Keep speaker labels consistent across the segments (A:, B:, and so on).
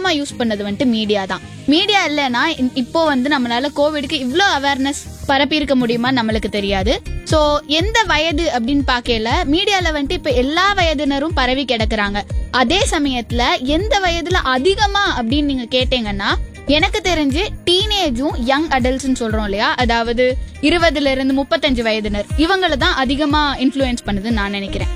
A: அதிகமா யூஸ் பண்ணது வந்துட்டு மீடியா தான் மீடியா இல்லைன்னா இ- இப்போ வந்து நம்மளால கோவிடுக்கு இவ்ளோ அவேர்னஸ் பரப்பி இருக்க முடியுமா நம்மளுக்கு தெரியாது சோ எந்த வயது அப்படின்னு பார்க்கல மீடியால வந்துட்டு இப்ப எல்லா வயதினரும் பரவி கிடக்குறாங்க அதே சமயத்துல எந்த வயதுல அதிகமா அப்படின்னு நீங்க கேட்டீங்கன்னா எனக்கு தெரிஞ்சு டீனேஜும் யங் அடல்ட்ஸ்னு சொல்றோம் இல்லையா அதாவது இருபதுல இருந்து முப்பத்தஞ்சு வயதினர் இவங்களை தான் அதிகமா இன்ஃப்ளூயன்ஸ் பண்ணுதுன்னு நான் நினைக்கிறேன்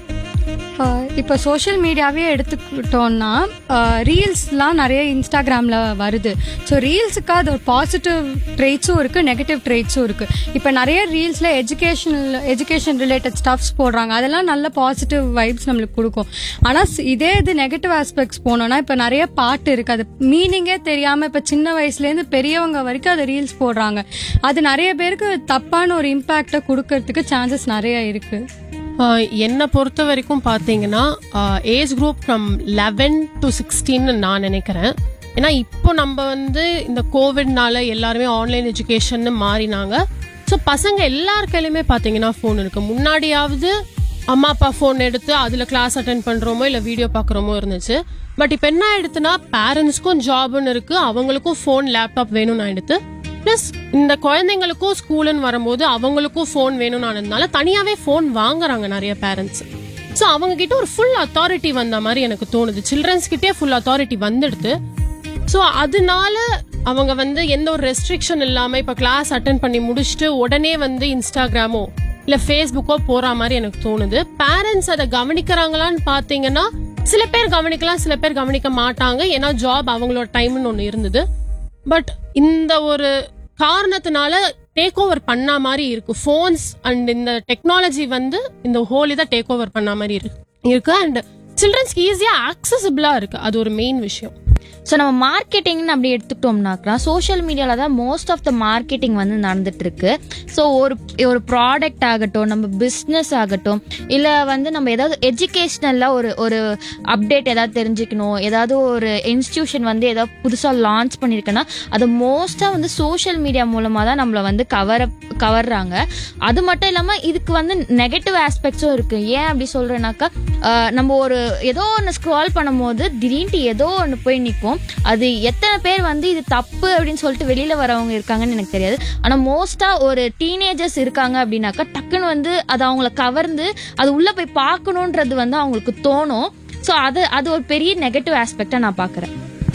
B: ஆஹ் இப்போ சோஷியல் மீடியாவே எடுத்துக்கிட்டோம்னா ரீல்ஸ்லாம் நிறைய இன்ஸ்டாகிராமில் வருது ஸோ ரீல்ஸுக்கு அது ஒரு பாசிட்டிவ் ட்ரேட்ஸும் இருக்குது நெகட்டிவ் ட்ரேட்ஸும் இருக்குது இப்போ நிறைய ரீல்ஸில் எஜுகேஷனல் எஜுகேஷன் ரிலேட்டட் ஸ்டஃப்ஸ் போடுறாங்க அதெல்லாம் நல்ல பாசிட்டிவ் வைப்ஸ் நம்மளுக்கு கொடுக்கும் ஆனால் இதே இது நெகட்டிவ் ஆஸ்பெக்ட்ஸ் போனோம்னா இப்போ நிறைய பாட்டு இருக்குது அது மீனிங்கே தெரியாமல் இப்போ சின்ன வயசுலேருந்து பெரியவங்க வரைக்கும் அது ரீல்ஸ் போடுறாங்க அது நிறைய பேருக்கு தப்பான ஒரு இம்பேக்டை கொடுக்கறதுக்கு சான்சஸ் நிறைய இருக்குது
C: ஆஹ் என்னை பொறுத்த வரைக்கும் பார்த்தீங்கன்னா age group from eleven to சிக்ஸ்டீன்னு நான் நினைக்கிறேன் ஏன்னா இப்போ நம்ம வந்து இந்த கோவிட்னால எல்லாருமே ஆன்லைன் எஜுகேஷன் மாறினாங்க ஸோ பசங்க எல்லார் கையிலுமே பார்த்தீங்கன்னா ஃபோன் இருக்கு முன்னாடியாவது அம்மா அப்பா ஃபோன் எடுத்து அதில் கிளாஸ் அட்டென்ட் பண்ணுறோமோ இல்லை வீடியோ பார்க்குறோமோ இருந்துச்சு பட் இப்போ என்ன ஆயிடுத்துன்னா பேரண்ட்ஸ்க்கும் ஜாப்னு இருக்கு அவங்களுக்கும் ஃபோன் லேப்டாப் வேணும்னு ஆயிடுத்து ப்ளஸ் இந்த குழந்தைங்களுக்கும் ஸ்கூலுன்னு வரும்போது அவங்களுக்கும் ஃபோன் வேணும்னு ஆனதுனால தனியாவே ஃபோன் வாங்குறாங்க நிறைய பேரண்ட்ஸ் ஸோ அவங்க கிட்ட ஒரு ஃபுல் அத்தாரிட்டி வந்த மாதிரி எனக்கு தோணுது சில்ட்ரன்ஸ் கிட்டே ஃபுல் அத்தாரிட்டி வந்துடுது ஸோ அதனால அவங்க வந்து எந்த ஒரு ரெஸ்ட்ரிக்ஷன் இல்லாம இப்ப கிளாஸ் அட்டன் பண்ணி முடிச்சுட்டு உடனே வந்து இன்ஸ்டாகிராமோ இல்ல ஃபேஸ்புக்கோ போற மாதிரி எனக்கு தோணுது பேரண்ட்ஸ் அதை கவனிக்கிறாங்களான்னு பாத்தீங்கன்னா சில பேர் கவனிக்கலாம் சில பேர் கவனிக்க மாட்டாங்க ஏன்னா ஜாப் அவங்களோட டைம்னு ஒன்று இருந்தது பட் இந்த ஒரு காரணத்தினால டேக் ஓவர் பண்ண மாதிரி இருக்கு ஃபோன்ஸ் அண்ட் இந்த டெக்னாலஜி வந்து இந்த ஹோல் இதை டேக் ஓவர் பண்ண மாதிரி இருக்கு இருக்கு அண்ட் சில்ட்ரன்ஸ்க்கு ஈஸியா ஆக்சசபிளா இருக்கு அது ஒரு மெயின் விஷயம்
D: ஸோ நம்ம மார்க்கெட்டிங்னு அப்படி எடுத்துக்கிட்டோம்னாக்கா சோஷியல் மீடியாவில் தான் மோஸ்ட் ஆஃப் த மார்க்கெட்டிங் வந்து நடந்துட்டு இருக்கு ஸோ ஒரு ஒரு ப்ராடக்ட் ஆகட்டும் நம்ம பிஸ்னஸ் ஆகட்டும் இல்லை வந்து நம்ம ஏதாவது எஜுகேஷ்னலில் ஒரு ஒரு அப்டேட் ஏதாவது தெரிஞ்சுக்கணும் ஏதாவது ஒரு இன்ஸ்டியூஷன் வந்து ஏதாவது புதுசாக லான்ச் பண்ணியிருக்குன்னா அது மோஸ்ட்டாக வந்து சோஷியல் மீடியா மூலமாக தான் நம்மளை வந்து கவர கவர்றாங்க அது மட்டும் இல்லாமல் இதுக்கு வந்து நெகட்டிவ் ஆஸ்பெக்ட்ஸும் இருக்கு ஏன் அப்படி சொல்றேன்னாக்கா ஆஹ் நம்ம ஒரு ஏதோ ஒன்று ஸ்க்ரால் பண்ணும்போது திடீர்னு ஏதோ ஒன்று போய் நிற்கும் அது எத்தனை பேர் வந்து இது தப்பு அப்படின்னு சொல்லிட்டு வெளியில வரவங்க இருக்காங்கன்னு எனக்கு தெரியாது ஆனால் மோஸ்டா ஒரு டீனேஜர்ஸ் இருக்காங்க அப்படின்னாக்கா டக்குன்னு வந்து அது அவங்கள கவர்ந்து அது உள்ள போய் பார்க்கணுன்றது வந்து அவங்களுக்கு தோணும் ஸோ அது அது ஒரு பெரிய நெகட்டிவ் ஆஸ்பெக்டா நான் பார்க்குறேன்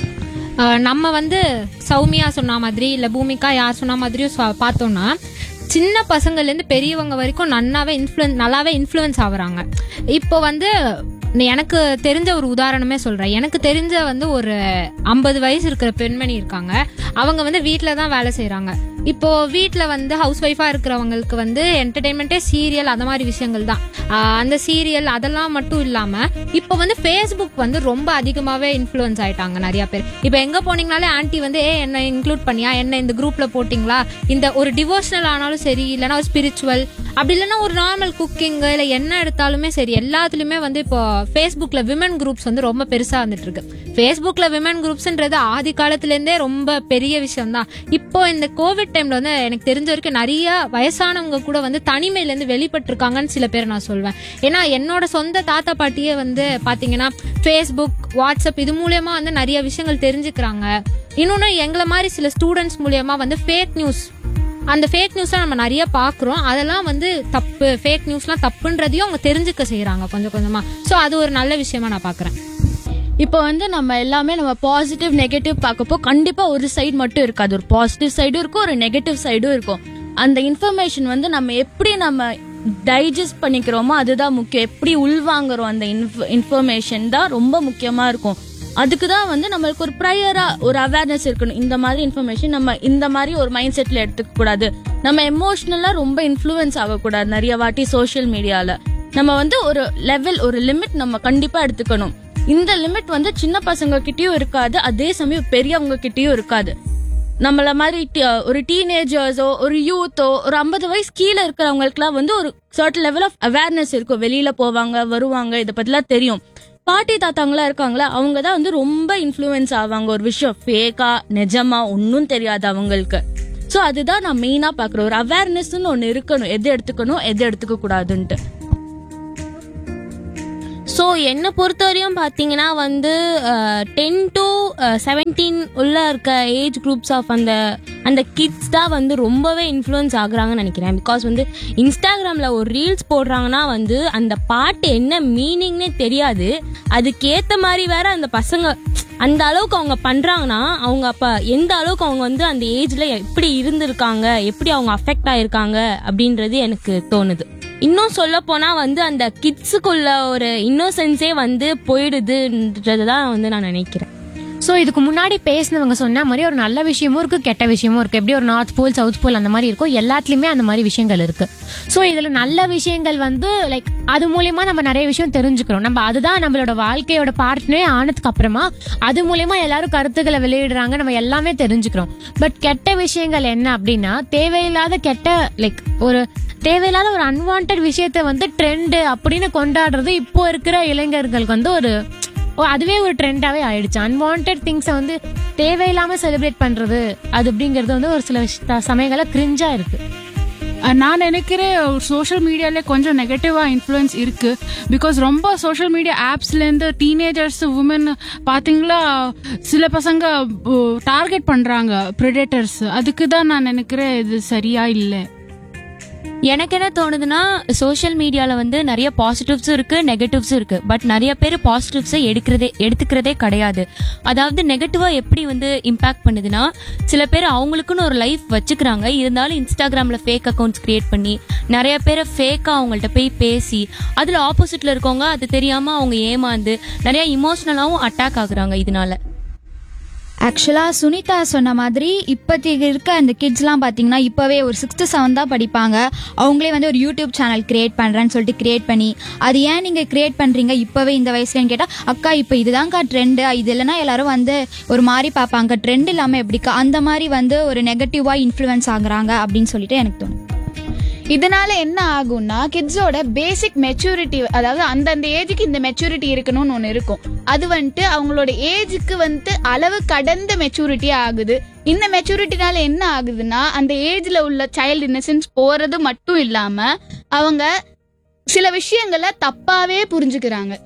E: ஆஹ் நம்ம வந்து சௌமியா சொன்ன மாதிரி இல்ல பூமிகா யார் சொன்ன மாதிரியும் சொ- பார்த்தோம்னா சின்ன பசங்கள்ல இருந்து பெரியவங்க வரைக்கும் நன்னாவே இன்ஃப்ளூயன்ஸ் நல்லாவே இன்ஃப்ளூயன்ஸ் ஆகுறாங்க இப்போ வந்து எனக்கு தெரிஞ்ச ஒரு உதாரணமே சொல்றேன் எனக்கு தெரிஞ்ச வந்து ஒரு ஐம்பது வயசு இருக்கிற பெண்மணி இருக்காங்க அவங்க வந்து வீட்டில் தான் வேலை செய்றாங்க இப்போ வீட்டில் வந்து ஹவுஸ் ஒய்ஃபா இருக்கிறவங்களுக்கு வந்து என்டர்டைன்மெண்ட்டே சீரியல் அந்த மாதிரி விஷயங்கள் தான் ஆஹ் அந்த சீரியல் அதெல்லாம் மட்டும் இல்லாம இப்போ வந்து ஃபேஸ்புக் வந்து ரொம்ப அதிகமாவே இன்ஃப்ளூயன்ஸ் ஆயிட்டாங்க நிறைய பேர் இப்போ எங்க போனீங்கனாலே ஆன்ட்டி வந்து ஏ என்ன இன்க்ளூட் பண்ணியா என்ன இந்த குரூப்ல போட்டிங்களா இந்த ஒரு டிவோஷனல் ஆனாலும் சரி இல்லைன்னா ஒரு ஸ்பிரிச்சுவல் அப்படி இல்லைன்னா ஒரு நார்மல் குக்கிங் இல்லை என்ன எடுத்தாலுமே சரி எல்லாத்துலயுமே வந்து இப்போ ஃபேஸ்புக்ல விமன் குரூப்ஸ் வந்து ரொம்ப பெருசா வந்துட்டு இருக்கு ஃபேஸ்புக்ல விமன் குரூப்ஸ்ன்றது ஆதி காலத்துல இருந்தே ரொம்ப பெரிய விஷயம் தான் இப்போ இந்த கோவிட் டைம்ல வந்து எனக்கு தெரிஞ்ச வரைக்கும் நிறைய வயசானவங்க கூட வந்து தனிமையில இருந்து வெளிப்பட்டிருக்காங்கன்னு சில பேர் நான் சொல்வேன் ஏன்னா என்னோட சொந்த தாத்தா பாட்டியே வந்து பாத்தீங்கன்னா ஃபேஸ்புக் வாட்ஸ்அப் இது மூலியமா வந்து நிறைய விஷயங்கள் தெரிஞ்சுக்கிறாங்க இன்னொன்னு எங்களை மாதிரி சில ஸ்டூடெண்ட்ஸ் மூலியமா வந்து ஃபேக் நியூஸ் அந்த ஃபேக் நியூஸ்லாம் நம்ம நிறைய பார்க்குறோம் அதெல்லாம் வந்து தப்பு ஃபேக் நியூஸ்லாம் தப்புன்றதையும் அவங்க தெரிஞ்சுக்க செய்றாங்க கொஞ்சம் கொஞ்சமா ஸோ அது ஒரு நல்ல விஷயமா நான் பார்க்குறேன்
A: இப்போ வந்து நம்ம எல்லாமே நம்ம பாசிட்டிவ் நெகட்டிவ் பார்க்கப்போ கண்டிப்பா ஒரு சைடு மட்டும் இருக்காது ஒரு பாசிட்டிவ் சைடும் இருக்கும் ஒரு நெகட்டிவ் சைடும் இருக்கும் அந்த இன்ஃபர்மேஷன் வந்து நம்ம எப்படி நம்ம டைஜஸ்ட் பண்ணிக்கிறோமோ அதுதான் முக்கியம் எப்படி உள்வாங்குறோம் அந்த இன்ஃபர்மேஷன் தான் ரொம்ப முக்கியமா இருக்கும் அதுக்கு தான் வந்து நம்மளுக்கு ஒரு ப்ரையரா ஒரு அவேர்னஸ் இருக்கணும் இந்த மாதிரி இன்ஃபர்மேஷன் நம்ம இந்த மாதிரி ஒரு மைண்ட் செட்ல எடுத்துக்க கூடாது நம்ம எமோஷனலா ரொம்ப இன்ஃப்ளூயன்ஸ் ஆகக்கூடாது நிறைய வாட்டி சோஷியல் மீடியால நம்ம வந்து ஒரு லெவல் ஒரு லிமிட் நம்ம கண்டிப்பா எடுத்துக்கணும் இந்த லிமிட் வந்து சின்ன பசங்க கிட்டயும் இருக்காது அதே சமயம் பெரியவங்க கிட்டயும் இருக்காது நம்மள மாதிரி டி- ஒரு டீனேஜர்ஸோ ஒரு யூத்தோ ஒரு ஐம்பது வயசு கீழே இருக்கிறவங்களுக்குலாம் வந்து ஒரு சர்டன் லெவல் ஆஃப் அவேர்னஸ் இருக்கும் வெளியில போவாங்க வருவாங்க இதை பத்திலாம் தெரியும் பாட்டி தாத்தாங்களா இருக்காங்களா அவங்க தான் வந்து ரொம்ப இன்ஃப்ளூயன்ஸ் ஆவாங்க ஒரு விஷயம் ஃபேக்கா நிஜமா ஒன்றும் தெரியாது அவங்களுக்கு ஸோ அதுதான் நான் மெயினா பாக்குறேன் ஒரு அவேர்னஸ்னு ஒன்று இருக்கணும் எது எடுத்துக்கணும் எது எடுத்துக்க கூடாதுன்ட்டு
F: ஸோ என்னை பொறுத்தவரையும் பார்த்தீங்கன்னா வந்து டென் டு செவன்டீன் உள்ள இருக்க ஏஜ் குரூப்ஸ் ஆஃப் அந்த அந்த கிட்ஸ் தான் வந்து ரொம்பவே இன்ஃப்ளூயன்ஸ் ஆகுறாங்கன்னு நினைக்கிறேன் பிகாஸ் வந்து இன்ஸ்டாகிராமில் ஒரு ரீல்ஸ் போடுறாங்கன்னா வந்து அந்த பாட்டு என்ன மீனிங்னே தெரியாது அதுக்கேற்ற மாதிரி வேற அந்த பசங்க அந்த அளவுக்கு அவங்க பண்றாங்கன்னா அவங்க அப்ப எந்த அளவுக்கு அவங்க வந்து அந்த ஏஜ்ல எப்படி இருந்திருக்காங்க எப்படி அவங்க அஃபெக்ட் ஆயிருக்காங்க அப்படின்றது எனக்கு தோணுது இன்னும் சொல்ல போனா வந்து அந்த கிட்ஸுக்குள்ள ஒரு இன்னோசென்ஸே வந்து போயிடுதுன்றது தான் வந்து நான் நினைக்கிறேன்
G: ஸோ இதுக்கு முன்னாடி பேசினவங்க சொன்ன மாதிரி ஒரு நல்ல விஷயமும் இருக்கு கெட்ட விஷயமும் இருக்கு எப்படி ஒரு நார்த் போல் சவுத் போல் அந்த மாதிரி இருக்கும் எல்லாத்துலயுமே அந்த மாதிரி விஷயங்கள் இருக்கு ஸோ இதுல நல்ல விஷயங்கள் வந்து லைக் அது மூலியமா நம்ம நிறைய விஷயம் தெரிஞ்சுக்கிறோம் நம்ம அதுதான் நம்மளோட வாழ்க்கையோட பார்ட்னே ஆனதுக்கு அப்புறமா அது மூலியமா எல்லாரும் கருத்துக்களை வெளியிடுறாங்க நம்ம எல்லாமே தெரிஞ்சுக்கிறோம் பட் கெட்ட விஷயங்கள் என்ன அப்படின்னா தேவையில்லாத கெட்ட லைக் ஒரு தேவையில்லாத ஒரு அன்வான்ட் விஷயத்த வந்து ட்ரெண்ட் அப்படின்னு கொண்டாடுறது இப்போ இருக்கிற இளைஞர்களுக்கு வந்து ஒரு ஓ அதுவே ஒரு ட்ரெண்டாவே ஆயிடுச்சு அன்வான்ட் திங்ஸை வந்து தேவையில்லாம செலிப்ரேட் பண்றது அது அப்படிங்கிறது வந்து ஒரு சில விஷ- சமயங்கள்ல கிரிஞ்சா இருக்கு
H: அஹ் நான் நினைக்கிறேன் சோஷியல் மீடியால கொஞ்சம் நெகட்டிவா இன்ஃப்ளூயன்ஸ் இருக்கு பிகாஸ் ரொம்ப சோஷியல் மீடியா ஆப்ஸ்லேருந்து டீனேஜர்ஸ் உமன் பாத்தீங்களா சில பசங்க டார்கெட் பண்றாங்க ப்ரிடேட்டர்ஸ் அதுக்கு தான் நான் நினைக்கிறேன் இது சரியா இல்லை
I: எனக்கு என்ன தோணுதுன்னா சோஷியல் மீடியால வந்து நிறைய பாசிட்டிவ்ஸும் இருக்கு நெகட்டிவ்ஸும் இருக்கு பட் நிறைய பேர் பாசிட்டிவ்ஸை எடுக்கிறதே எடுத்துக்கிறதே கிடையாது அதாவது நெகட்டிவா எப்படி வந்து இம்பாக்ட் பண்ணுதுன்னா சில பேர் அவங்களுக்குன்னு ஒரு லைஃப் வச்சுக்கிறாங்க இருந்தாலும் இன்ஸ்டாகிராம்ல ஃபேக் அக்கௌண்ட்ஸ் கிரியேட் பண்ணி நிறைய பேரை ஃபேக்கா அவங்கள்ட்ட போய் பேசி அதுல ஆப்போசிட்ல இருக்கவங்க அது தெரியாம அவங்க ஏமாந்து நிறைய இமோஷனலாவும் அட்டாக் ஆகுறாங்க இதனால
J: ஆக்சுவலாக சுனிதா சொன்ன மாதிரி இப்போதைக்கு இருக்க அந்த கிட்ஸ்லாம் பார்த்தீங்கன்னா இப்போவே ஒரு சிக்ஸ்த்து செவன் தான் படிப்பாங்க அவங்களே வந்து ஒரு யூடியூப் சேனல் கிரியேட் பண்ணுறேன்னு சொல்லிட்டு கிரியேட் பண்ணி அது ஏன் நீங்கள் கிரியேட் பண்ணுறீங்க இப்போவே இந்த வயசுலன்னு கேட்டால் அக்கா இப்போ இதுதான்க்கா ட்ரெண்டு இது இல்லைன்னா எல்லாரும் வந்து ஒரு மாதிரி பார்ப்பாங்க ட்ரெண்ட் இல்லாமல் எப்படிக்கா அந்த மாதிரி வந்து ஒரு நெகட்டிவாக இன்ஃப்ளூயன்ஸ் ஆகுறாங்க அப்படின்னு சொல்லிட்டு எனக்கு தோணும்
K: இதனால என்ன ஆகும்னா கிட்ஸோட பேசிக் மெச்சூரிட்டி அதாவது அந்தந்த ஏஜுக்கு இந்த மெச்சூரிட்டி இருக்கணும்னு ஒன்று இருக்கும் அது வந்துட்டு அவங்களோட ஏஜுக்கு வந்துட்டு அளவு கடந்த மெச்சூரிட்டி ஆகுது இந்த மெச்சூரிட்டினால என்ன ஆகுதுன்னா அந்த ஏஜ்ல உள்ள சைல்டு இன்னசென்ஸ் போறது மட்டும் இல்லாம அவங்க சில விஷயங்களை தப்பாவே புரிஞ்சுக்கிறாங்க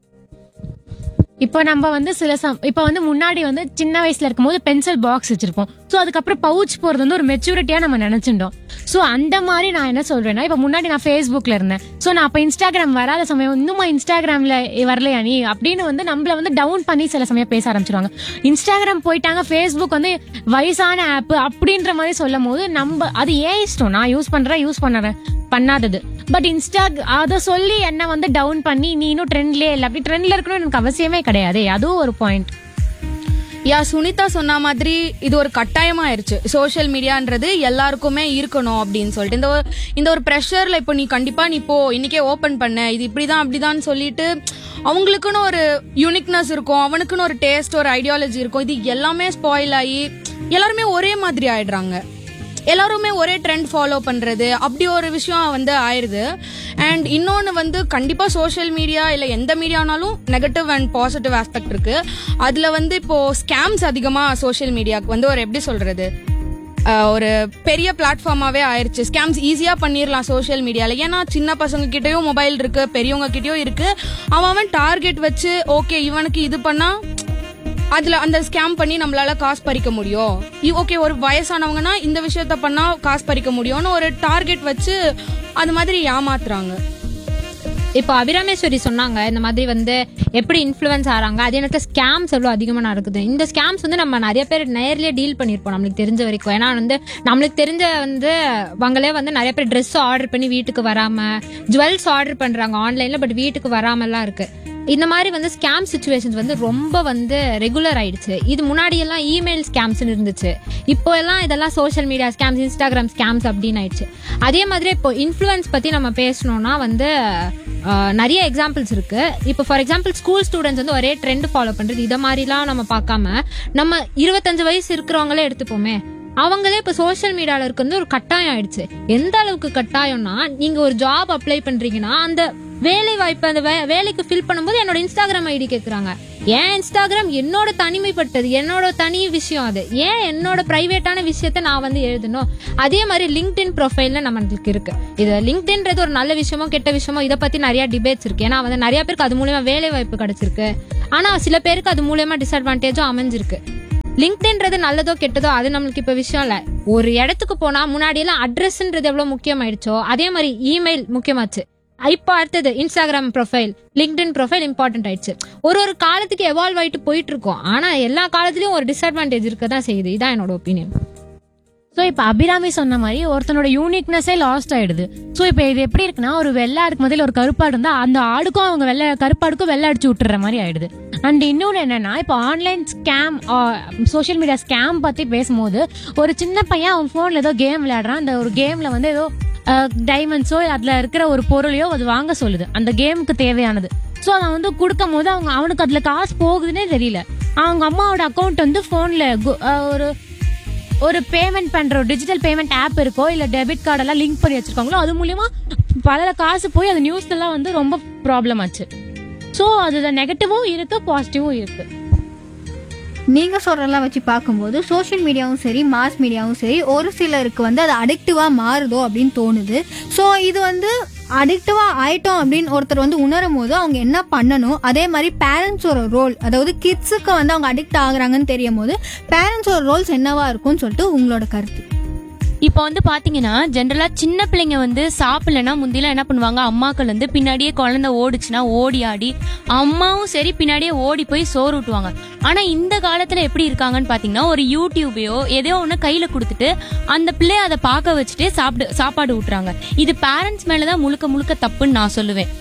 G: இப்போ நம்ம வந்து சில சம் இப்போ வந்து முன்னாடி வந்து சின்ன வயசுல இருக்கும்போது பென்சில் பாக்ஸ் வச்சிருப்போம் ஸோ அதுக்கப்புறம் பவுச் போறது வந்து ஒரு மெச்சூரிட்டியா நம்ம நினைச்சிட்டோம் ஸோ அந்த மாதிரி நான் என்ன சொல்றேன்னா இப்போ முன்னாடி நான் ஃபேஸ்புக்ல இருந்தேன் ஸோ நான் அப்போ இன்ஸ்டாகிராம் வராத சமயம் இன்னுமா இன்ஸ்டாகிராம்ல வரலையா நீ அப்படின்னு வந்து நம்மள வந்து டவுன் பண்ணி சில சமயம் பேச ஆரம்பிச்சிருவாங்க இன்ஸ்டாகிராம் போயிட்டாங்க ஃபேஸ்புக் வந்து வயசான ஆப் அப்படின்ற மாதிரி சொல்லும் போது நம்ம அது ஏன் இஷ்டம் நான் யூஸ் பண்றேன் யூஸ் பண்ணுறேன் பண்ணாதது பட் இன்ஸ்டா அதை சொல்லி என்ன வந்து டவுன் பண்ணி நீ இன்னும் ட்ரெண்ட்லயே இல்லை அப்படி ட்ரெண்ட்ல இருக்கணும்னு எனக்கு அவசியமே கிடையாது அதுவும் ஒரு பாயிண்ட்
L: யா சுனிதா சொன்ன மாதிரி இது ஒரு கட்டாயமாயிருச்சு சோஷியல் மீடியான்றது எல்லாருக்குமே இருக்கணும் அப்படின்னு சொல்லிட்டு இந்த ஒரு இந்த ஒரு ப்ரெஷர்ல இப்போ நீ கண்டிப்பா நீ போ இன்னைக்கே ஓபன் பண்ண இது இப்படிதான் அப்படிதான் சொல்லிட்டு அவங்களுக்குன்னு ஒரு யூனிக்னஸ் இருக்கும் அவனுக்குன்னு ஒரு டேஸ்ட் ஒரு ஐடியாலஜி இருக்கும் இது எல்லாமே ஸ்பாயில் ஆகி எல்லாருமே ஒரே மாதிரி ஆயிடுறாங்க எல்லாருமே ஒரே ட்ரெண்ட் ஃபாலோ பண்றது அப்படி ஒரு விஷயம் வந்து ஆயிருது அண்ட் இன்னொன்று வந்து கண்டிப்பா சோஷியல் மீடியா இல்லை எந்த மீடியானாலும் நெகட்டிவ் அண்ட் பாசிட்டிவ் ஆஸ்பெக்ட் இருக்கு அதுல வந்து இப்போ ஸ்கேம்ஸ் அதிகமா சோஷியல் மீடியாவுக்கு வந்து ஒரு எப்படி சொல்றது அஹ், ஒரு பெரிய பிளாட்ஃபார்மாவே ஆயிருச்சு ஸ்கேம்ஸ் ஈஸியா பண்ணிடலாம் சோஷியல் மீடியால ஏன்னா சின்ன பசங்க கிட்டயும் மொபைல் இருக்கு பெரியவங்க கிட்டயும் இருக்கு அவன் அவன் டார்கெட் வச்சு ஓகே இவனுக்கு இது பண்ணா அதுல அந்த ஸ்கேம் பண்ணி நம்மளால காசு பறிக்க முடியும் ஓகே ஒரு வயசானவங்கன்னா இந்த விஷயத்த பண்ணா காசு பறிக்க முடியும்னு ஒரு டார்கெட் வச்சு அது மாதிரி ஏமாத்துறாங்க
E: இப்போ அபிராமேஸ்வரி சொன்னாங்க இந்த மாதிரி வந்து எப்படி இன்ஃப்ளூயன்ஸ் ஆறாங்க அதே நேரத்தில் ஸ்கேம்ஸ் எவ்வளோ அதிகமாக நடக்குது இந்த ஸ்கேம்ஸ் வந்து நம்ம நிறைய பேர் நேர்லயே டீல் பண்ணியிருப்போம் நம்மளுக்கு தெரிஞ்ச வரைக்கும் ஏன்னா வந்து நம்மளுக்கு தெரிஞ்ச வந்து அவங்களே வந்து நிறைய பேர் ட்ரெஸ் ஆர்டர் பண்ணி வீட்டுக்கு வராம ஜுவல்ஸ் ஆர்டர் பண்றாங்க ஆன்லைன்ல பட் வீட்டுக்கு வராமலாம் இருக்கு இந்த மாதிரி வந்து ஸ்கேம் சுச்சுவேஷன்ஸ் வந்து ரொம்ப வந்து ரெகுலர் ஆயிடுச்சு இது முன்னாடி எல்லாம் இமெயில் ஸ்கேம்ஸ்னு இருந்துச்சு இப்போ எல்லாம் இதெல்லாம் social media scams Instagram scams அப்படின்னு ஆயிடுச்சு அதே மாதிரி இப்போ இன்ஃப்ளூயன்ஸ் பத்தி நம்ம பேசணும்னா வந்து ஆஹ், நிறைய எக்ஸாம்பிள்ஸ் இருக்கு இப்போ ஃபார் எக்ஸாம்பிள் ஸ்கூல் ஸ்டூடெண்ட்ஸ் வந்து ஒரே ட்ரெண்ட் ஃபாலோ பண்றது இதை மாதிரிலாம் நம்ம பார்க்காம நம்ம இருபத்தஞ்சு வயசு இருக்கிறவங்களே எடுத்துப்போமே அவங்களே இப்போ சோஷியல் மீடியால இருக்கிறது ஒரு கட்டாயம் ஆயிடுச்சு எந்த அளவுக்கு கட்டாயம்னா நீங்க ஒரு ஜாப் அப்ளை பண்றீங்கன்னா அந்த வேலை வாய்ப்பு அந்த வே- வேலைக்கு ஃபில் பண்ணும்போது என்னோட இன்ஸ்டாகிராம் ஐடி கேக்குறாங்க ஏன் இன்ஸ்டாகிராம் என்னோட தனிமைப்பட்டது என்னோட தனி விஷயம் அது ஏன் என்னோட பிரைவேட்டான விஷயத்த நான் வந்து எழுதணும் அதே மாதிரி லிங்க்டின் ப்ரொஃபைல்ல நம்மளுக்கு இருக்கு இது லிங்க்டின்றது ஒரு நல்ல விஷயமோ கெட்ட விஷயமோ இதை பத்தி நிறைய டிபேட்ஸ் இருக்கு ஏன்னா வந்து நிறைய பேருக்கு அது மூலியமா வேலை வாய்ப்பு கிடைச்சிருக்கு ஆனா சில பேருக்கு அது மூலியமா டிஸ்அட்வான்டேஜும் அமைஞ்சிருக்கு லிங்க்டின்றது நல்லதோ கெட்டதோ அது நம்மளுக்கு இப்ப விஷயம் இல்ல ஒரு இடத்துக்கு போனா முன்னாடி எல்லாம் அட்ரஸ்ன்றது எவ்வளவு முக்கியமாயிடுச்சோ அதே மாதிரி இமெயில் முக்கியமாச்சு இப்போ அடுத்தது Instagram profile LinkedIn profile important ஆயிடுச்சு ஒரு ஒரு காலத்துக்கு எவால்வ் ஆயிட்டு போயிட்டு இருக்கோம் ஆனா எல்லா காலத்துலயும் ஒரு டிஸ்அட்வான்டேஜ் இருக்க தான் செய்யுது இதான் என்னோட ஒப்பீனியன்
G: ஸோ இப்போ அபிராமி சொன்ன மாதிரி ஒருத்தனோட யூனிக்னஸே லாஸ்ட் ஆயிடுது ஸோ இப்போ இது எப்படி இருக்குன்னா ஒரு வெள்ளை ஆடுக்கு முதல்ல ஒரு கருப்பாடு இருந்தால் அந்த ஆடுக்கும் அவங்க வெள்ளை கருப்பாடுக்கும் வெள்ளை அடிச்சு விட்டுற மாதிரி ஆயிடுது அண்ட் இன்னொன்று என்னன்னா இப்போ online scam social media scam பற்றி பேசும்போது ஒரு சின்ன பையன் அவன் ஃபோனில் ஏதோ கேம் விளையாடுறான் அந்த ஒரு கேமில் வந்து ஏதோ டைமண்ட்ஸோ அதில் இருக்கிற ஒரு பொருளையோ அது வாங்க சொல்லுது அந்த கேமுக்கு தேவையானது ஸோ அதை வந்து கொடுக்கும் போது அவங்க அவனுக்கு அதில் காசு போகுதுன்னே தெரியல அவங்க அம்மாவோட அக்கௌண்ட் வந்து ஃபோனில் ஒரு ஒரு பேமெண்ட் பண்ற ஒரு டிஜிட்டல் பேமெண்ட் ஆப் இருக்கோ இல்ல டெபிட் கார்டு எல்லாம் லிங்க் பண்ணி வச்சிருக்காங்களோ அது மூலியமா பல காசு போய் அது நியூஸ்ல எல்லாம் வந்து ரொம்ப ப்ராப்ளம் ஆச்சு ஸோ அது நெகட்டிவும் இருக்கு பாசிட்டிவும் இருக்கு
M: நீங்க சொல்றதெல்லாம் வச்சு பார்க்கும்போது சோஷியல் மீடியாவும் சரி மாஸ் மீடியாவும் சரி ஒரு சிலருக்கு வந்து அது அடிக்டிவா மாறுதோ அப்படின்னு தோணுது ஸோ இது வந்து அடிக்டிவா ஆயிட்டோம் அப்படின்னு ஒருத்தர் வந்து உணரும் போது அவங்க என்ன பண்ணணும் அதே மாதிரி பேரண்ட்ஸோட ரோல் அதாவது கிட்ஸுக்கு வந்து அவங்க அடிக்ட் ஆகுறாங்கன்னு தெரியும் போது பேரண்ட்ஸோட ரோல்ஸ் என்னவா இருக்கும்னு சொல்லிட்டு உங்களோட கருத்து
I: இப்போ வந்து பாத்தீங்கன்னா ஜென்ரலா சின்ன பிள்ளைங்க வந்து சாப்பிடலன்னா முந்திலாம் என்ன பண்ணுவாங்க அம்மாக்கள் வந்து பின்னாடியே குழந்தை ஓடுச்சுன்னா ஓடி ஆடி அம்மாவும் சரி பின்னாடியே ஓடி போய் சோறு ஊட்டுவாங்க ஆனா இந்த காலத்துல எப்படி இருக்காங்கன்னு பாத்தீங்கன்னா ஒரு யூடியூபையோ எதையோ ஒண்ணு கையில கொடுத்துட்டு அந்த பிள்ளைய அதை பார்க்க வச்சுட்டே சாப்பிடு சாப்பாடு ஊட்டுறாங்க இது பேரண்ட்ஸ் மேலதான் முழுக்க முழுக்க தப்புன்னு நான் சொல்லுவேன்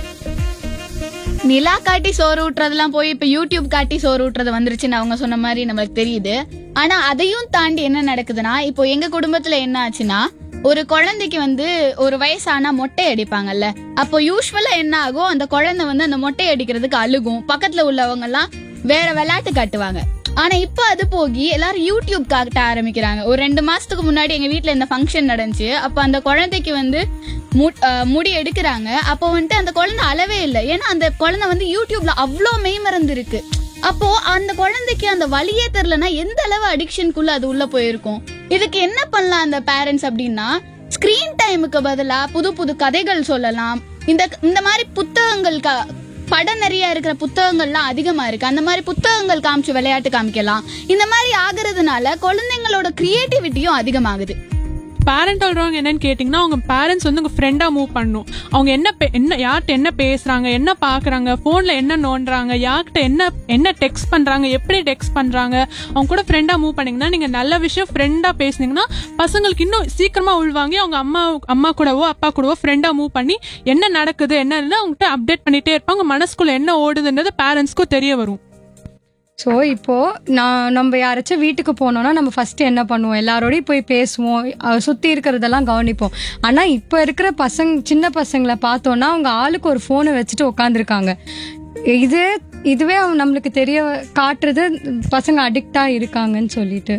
K: நிலா காட்டி சோறு ஊட்டுறதெல்லாம் போய் இப்ப யூடியூப் காட்டி சோறு ஊட்டுறது வந்துருச்சுன்னு அவங்க சொன்ன மாதிரி நம்மளுக்கு தெரியுது ஆனா அதையும் தாண்டி என்ன நடக்குதுன்னா இப்போ எங்க குடும்பத்துல என்ன ஆச்சுன்னா ஒரு குழந்தைக்கு வந்து ஒரு வயசானா மொட்டை அடிப்பாங்கல்ல அப்போ யூஸ்வலா என்ன ஆகும் அந்த குழந்தை வந்து அந்த மொட்டை அடிக்கிறதுக்கு அழுகும் பக்கத்துல உள்ளவங்க எல்லாம் வேற விளையாட்டு காட்டுவாங்க ஆனா இப்போ அது போகி எல்லாரும் யூடியூப் காட்ட ஆரம்பிக்கிறாங்க ஒரு ரெண்டு மாசத்துக்கு முன்னாடி எங்க வீட்ல இந்த ஃபங்க்ஷன் நடந்துச்சு அப்ப அந்த குழந்தைக்கு வந்து மு- அஹ் முடி எடுக்கிறாங்க அப்போ வந்துட்டு அந்த குழந்தை அளவே இல்லை ஏன்னா அந்த குழந்தை வந்து யூடியூப்ல அவ்வளோ மெய்மறந்து இருக்கு அப்போ அந்த குழந்தைக்கு அந்த வழியே தெரிலனா எந்த அளவு அடிக்ஷனுக்குள்ள அது உள்ள போயிருக்கும் இதுக்கு என்ன பண்ணலாம் அந்த பேரண்ட்ஸ் அப்படின்னா ஸ்கிரீன் டைமுக்கு பதிலா புது புது கதைகள் சொல்லலாம் இந்த இந்த மாதிரி புத்தகங்கள் க- படம் நிறைய இருக்கிற புத்தகங்கள்லாம் அதிகமா இருக்கு அந்த மாதிரி புத்தகங்கள் காமிச்சு விளையாட்டு காமிக்கலாம் இந்த மாதிரி ஆகுறதுனால குழந்தைங்களோட கிரியேட்டிவிட்டியும் அதிகமாகுது
N: பேரண்டல் ராங் என்னன்னு கேட்டிங்கன்னா அவங்க பேரண்ட்ஸ் வந்து உங்க ஃப்ரெண்டா மூவ் பண்ணணும் அவங்க என்ன பே- என்ன யார்கிட்ட என்ன பேசுறாங்க என்ன பாக்குறாங்க போன்ல என்ன நோண்டுறாங்க யார்கிட்ட என்ன என்ன டெக்ஸ்ட் பண்றாங்க எப்படி டெக்ஸ்ட் பண்றாங்க அவங்க கூட ஃப்ரெண்டா மூவ் பண்ணீங்கன்னா நீங்க நல்ல விஷயம் ஃப்ரெண்டா பேசுனீங்கன்னா பசங்களுக்கு இன்னும் சீக்கிரமா உள்வாங்கி அவங்க அம்மா அம்மா கூடவோ அப்பா கூடவோ ஃப்ரெண்டா மூவ் பண்ணி என்ன நடக்குது என்னன்னு அவங்ககிட்ட அப்டேட் பண்ணிட்டே இருப்பாங்க மனசுக்குள்ள என்ன ஓடுதுன்றது பேரண்ட்ஸ்க்கும் தெரிய வரும்
B: ஸோ இப்போ நான் நம்ம யாராச்சும் வீட்டுக்கு போனோம்னா நம்ம ஃபர்ஸ்ட் என்ன பண்ணுவோம் எல்லாரோடையும் போய் பேசுவோம் அஹ் சுத்தி இருக்கிறதெல்லாம் கவனிப்போம் ஆனா இப்போ இருக்கிற பசங்க சின்ன பசங்களை பார்த்தோம்னா அவங்க ஆளுக்கு ஒரு ஃபோனை வச்சுட்டு உட்காந்துருக்காங்க இது இதுவே அவங்க நம்மளுக்கு தெரிய காட்டுறது பசங்க அடிக்டா இருக்காங்கன்னு சொல்லிட்டு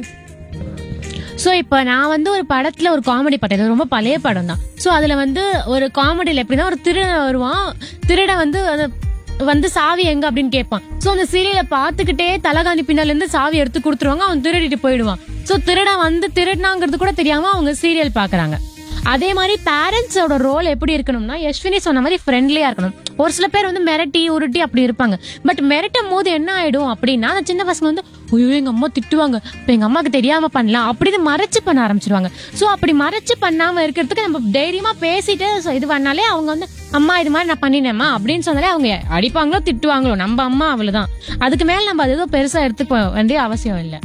G: ஸோ இப்போ நான் வந்து ஒரு படத்துல ஒரு காமெடி பார்த்தேன் இது ரொம்ப பழைய படம் தான் ஸோ அதுல வந்து ஒரு காமெடியில் எப்படின்னா ஒரு திருடன் வருவான் திருடன் வந்து அது வந்து சாவி எங்க அப்படின்னு கேட்பான் ஸோ அந்த சீரியலை பார்த்துக்கிட்டே தலகாணி பின்னால இருந்து சாவி எடுத்து கொடுத்துருவாங்க அவன் திருடிட்டு போயிடுவான் ஸோ திருடன் வந்து திருடினாங்கிறது கூட தெரியாம அவங்க சீரியல் பாக்குறாங்க அதே மாதிரி பேரண்ட்ஸோட ரோல் எப்படி இருக்கணும்னா யஷ்வினி சொன்ன மாதிரி ஃப்ரெண்ட்லியா இருக்கணும் ஒரு சில பேர் வந்து மிரட்டி உருட்டி அப்படி இருப்பாங்க பட் மிரட்டும் போது என்ன ஆயிடும் அப்படின்னா அந்த சின்ன பசங்க வந்து ஐயோ எங்க அம்மா திட்டுவாங்க இப்போ எங்க அம்மாக்கு தெரியாம பண்ணலாம் அப்படின்னு மறைச்சு பண்ண ஆரம்பிச்சிருவாங்க ஸோ அப்படி மறைச்சு பண்ணாம இருக்கிறதுக்கு நம்ம தைரியமா பேசிட்டு so இது பண்ணாலே அவங்க வந்து அம்மா இது மாதிரி நான் பண்ணினேம்மா அப்படின்னு சொன்னாலே அவங்க அடிப்பாங்களோ திட்டுவாங்களோ நம்ம அம்மா அவ்வளவுதான் அதுக்கு மேல நம்ம அது எதுவும் பெருசா எடுத்துக்க வேண்டிய அவசியம் இல்லை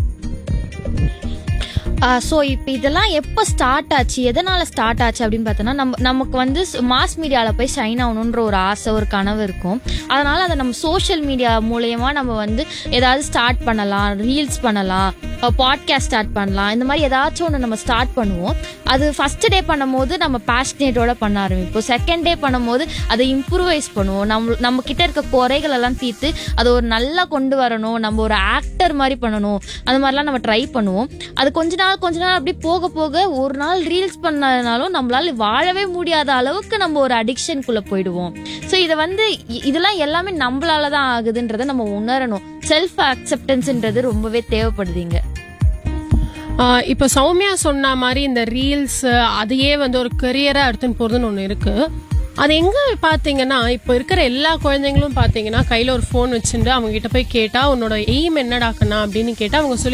D: ஸோ இப்போ இதெல்லாம் எப்போ ஸ்டார்ட் ஆச்சு எதனால ஸ்டார்ட் ஆச்சு அப்படின்னு பார்த்தோன்னா நம்ம நமக்கு வந்து மாஸ் மீடியாவில் போய் ஷைன் ஆகணுன்ற ஒரு ஆசை ஒரு கனவு இருக்கும் அதனால அதை நம்ம சோஷியல் மீடியா மூலயமா நம்ம வந்து ஏதாவது ஸ்டார்ட் பண்ணலாம் ரீல்ஸ் பண்ணலாம் பாட்காஸ்ட் ஸ்டார்ட் பண்ணலாம் இந்த மாதிரி ஏதாச்சும் ஒன்று நம்ம ஸ்டார்ட் பண்ணுவோம் அது ஃபர்ஸ்ட் டே பண்ணும்போது நம்ம பேஷனேட்டோட பண்ண ஆரம்பிப்போம் செகண்ட் டே பண்ணும்போது அதை இம்ப்ரூவைஸ் பண்ணுவோம் நம்ம நம்ம கிட்ட இருக்க குறைகள் எல்லாம் தீர்த்து அதை ஒரு நல்லா கொண்டு வரணும் நம்ம ஒரு ஆக்டர் மாதிரி பண்ணணும் அந்த மாதிரிலாம் நம்ம ட்ரை பண்ணுவோம் அது கொஞ்ச நாள் கொஞ்ச நாள் அப்படி போக போக ஒரு நாள் ரீல்ஸ் பண்ணதுனாலும் நம்மளால வாழவே முடியாத அளவுக்கு நம்ம ஒரு அடிக்ஷனுக்குள்ள போயிடுவோம் ஸோ இதை வந்து இ- இதெல்லாம் எல்லாமே நம்மளால தான் ஆகுதுன்றதை நம்ம உணரணும் செல்ஃப் அக்செப்டன்ஸ்ன்றது ரொம்பவே தேவைப்படுதுங்க
C: ஆஹ் இப்ப சௌமியா சொன்ன மாதிரி இந்த ரீல்ஸ் அதையே வந்து ஒரு கரியரா எடுத்துன்னு போறதுன்னு ஒண்ணு இருக்கு அது எங்க பாத்தீங்கன்னா இப்ப இருக்கிற எல்லா குழந்தைங்களும் பாத்தீங்கன்னா கையில ஒரு ஃபோன் வச்சுட்டு அவங்க கிட்ட போய் கேட்டா உன்னோட எய்ம் என்னடாக்கண்ணா அப்படின்னு கேட்டா அவங்க சொல்லி